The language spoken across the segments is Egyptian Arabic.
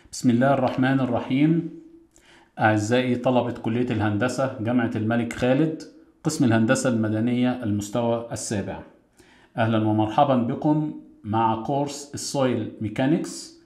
بسم الله الرحمن الرحيم أعزائي طلبة كلية الهندسة جامعة الملك خالد قسم الهندسة المدنية المستوى السابع أهلا ومرحبا بكم مع كورس السويل ميكانيكس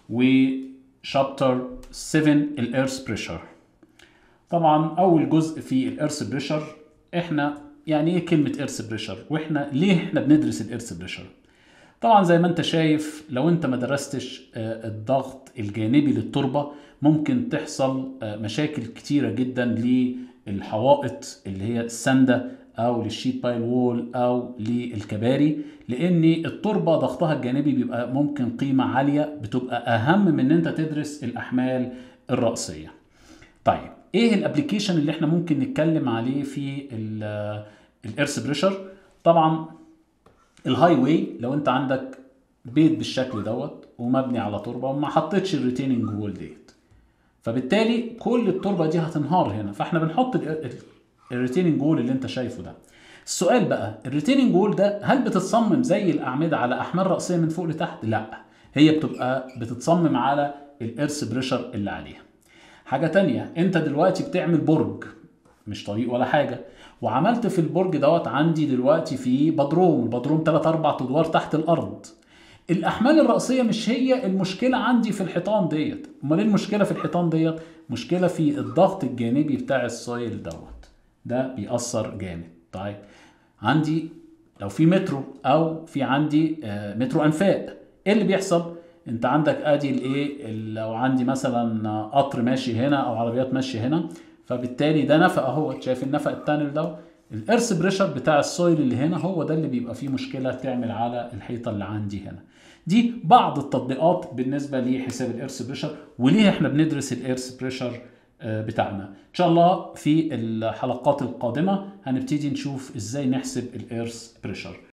وشابتر 7 الإيرث بريشر طبعا أول جزء في الإيرث بريشر إحنا يعني إيه كلمة إيرث بريشر وإحنا ليه إحنا بندرس الإيرث بريشر طبعا زي ما انت شايف لو انت ما درستش الضغط الجانبي للتربه ممكن تحصل مشاكل كتيره جدا للحوائط اللي هي السنده او للشيت بايل وول او للكباري لان التربه ضغطها الجانبي بيبقى ممكن قيمه عاليه بتبقى اهم من ان انت تدرس الاحمال الراسيه طيب ايه الابلكيشن اللي احنا ممكن نتكلم عليه في الايرث بريشر طبعا الهاي واي لو انت عندك بيت بالشكل دوت ومبني على تربه وما حطيتش الريتيننج وول ديت فبالتالي كل التربه دي هتنهار هنا فاحنا بنحط الريتيننج وول اللي انت شايفه ده السؤال بقى الريتيننج وول ده هل بتتصمم زي الاعمده على احمال راسيه من فوق لتحت لا هي بتبقى بتتصمم على الارث بريشر اللي عليها حاجه تانية انت دلوقتي بتعمل برج مش طريق ولا حاجه وعملت في البرج دوت عندي دلوقتي في بدروم البدروم 3 4 ادوار تحت الارض الاحمال الراسيه مش هي المشكله عندي في الحيطان ديت امال ايه المشكله في الحيطان ديت مشكله في الضغط الجانبي بتاع السويل دوت ده بيأثر جامد طيب عندي لو في مترو او في عندي مترو انفاق ايه اللي بيحصل انت عندك ادي الايه لو عندي مثلا قطر ماشي هنا او عربيات ماشيه هنا فبالتالي ده نفق اهو شايف النفق التانل ده الارث بريشر بتاع السويل اللي هنا هو ده اللي بيبقى فيه مشكله تعمل على الحيطه اللي عندي هنا دي بعض التطبيقات بالنسبه لحساب الارث بريشر وليه احنا بندرس الارث بريشر بتاعنا ان شاء الله في الحلقات القادمه هنبتدي نشوف ازاي نحسب الارث بريشر